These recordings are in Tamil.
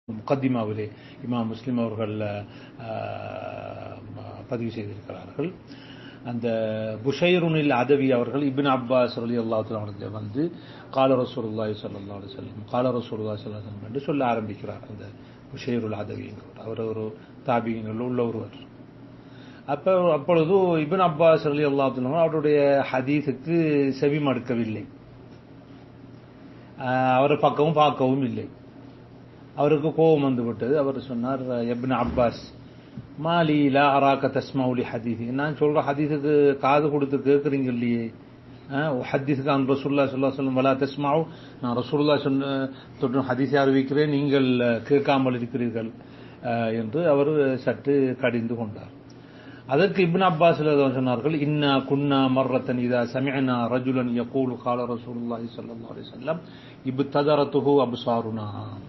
முகத்திமாவிலே இமாம் முஸ்லிம் அவர்கள் அஹ், பதிவு செய்திருக்கிறார்கள் அந்த புஷைருனில் அதவி அவர்கள் இபின் அப்பாஸ் அலி அல்லாஹ் அவர்கள் வந்து கால ரசூலுல்லாஹி ஸல்லல்லாஹு அலைஹி வஸல்லம் கால ரசூலுல்லாஹி ஸல்லல்லாஹு அலைஹி வஸல்லம் என்று சொல்ல ஆரம்பிக்கிறார் அந்த புஷைருல் அதவி என்கிறவர் அவர் ஒரு தாபியங்கள் உள்ள ஒருவர் அப்ப அப்பொழுது இபின் அப்பாஸ் அலி அல்லாஹ் அவருடைய ஹதீஸுக்கு செவி மடுக்கவில்லை ஆஹ் அவரை பக்கமும் பார்க்கவும் இல்லை அவருக்கு கோபம் வந்து விட்டது அவர் சொன்னார் எப்ன அப்பாஸ் மாலி லா அராக்க தஸ்மாவுலி ஹதீஸ் நான் சொல்ற ஹதீஸுக்கு காது கொடுத்து கேட்குறீங்க இல்லையே ஹதீஸுக்கு அந்த ரசூல்லா சொல்லா சொல்லும் வலா தஸ்மாவு நான் ரசூல்லா சொன்ன தொற்று ஹதீஸை அறிவிக்கிறேன் நீங்கள் கேட்காமல் இருக்கிறீர்கள் ஆஹ் என்று அவர் சற்று கடிந்து கொண்டார் அதற்கு இப்னு அப்பாஸ் சொன்னார்கள் இன்னா குன்னா மர்ரத்தன் இதா சமிஅனா ரஜுலன் யகூலு கால ரசூலுல்லாஹி ஸல்லல்லாஹு அலைஹி வஸல்லம் இப்ததரத்துஹு அப்சாருனா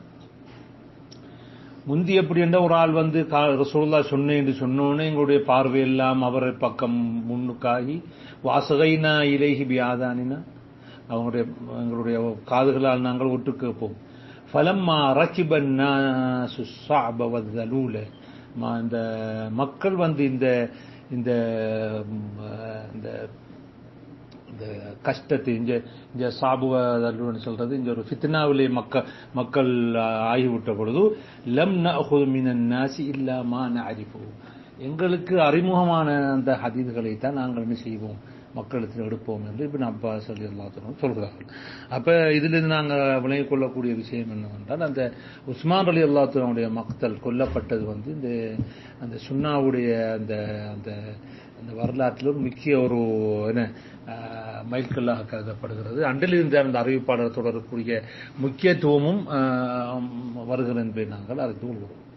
முந்தி எப்படி என்ற ஒரு ஆள் வந்து கா- ரசூலுல்லா சொன்னேன் என்று சொன்னோன்னே எங்களுடைய பார்வையெல்லாம் அவர் பக்கம் முன்னுக்காகி வாசகைனா இலேஹி பியாதானினா அவங்களுடைய எங்களுடைய காதுகளால் நாங்கள் ஒட்டு கேட்போம் ஃபலம்மா ரக்கிபன் சுசாப வதலூல ம- இந்த மக்கள் வந்து இந்த இந்த ம், இந்த இந்த கஷ்டத்தை இங்க இங்க சாபுவதல்னு சொல்றது இங்க ஒரு ஃபித்னாவிலே மக்கள் மக்கள் ஆகிவிட்ட பொழுது லம் நஅஹுது மினன் நாசி இல்லா மா நஅரிஃபு எங்களுக்கு அறிமுகமான அந்த ஹதீதுகளை தான் நாங்கள் என்ன செய்வோம் மக்களுக்கு எடுப்போம் என்று இப்ப அப்பா சொல்லி எல்லாத்திலும் சொல்கிறார்கள் அப்ப இதிலிருந்து நாங்கள் விளங்கிக் கொள்ளக்கூடிய விஷயம் என்னவென்றால் அந்த உஸ்மான் அலி அல்லாத்தினுடைய மக்கள் கொல்லப்பட்டது வந்து இந்த அந்த சுன்னாவுடைய அந்த அந்த அந்த வரலாற்றில் ஒரு முக்கிய ஒரு என்ன ஆஹ், மைல்கல்லாக கருதப்படுகிறது அன்றிலிருந்து அந்த அறிவிப்பாளர் தொடரக்கூடிய முக்கியத்துவமும் ஆஹ், வருகிறது என்பதை நாங்கள் அறிந்து கொள்கிறோம்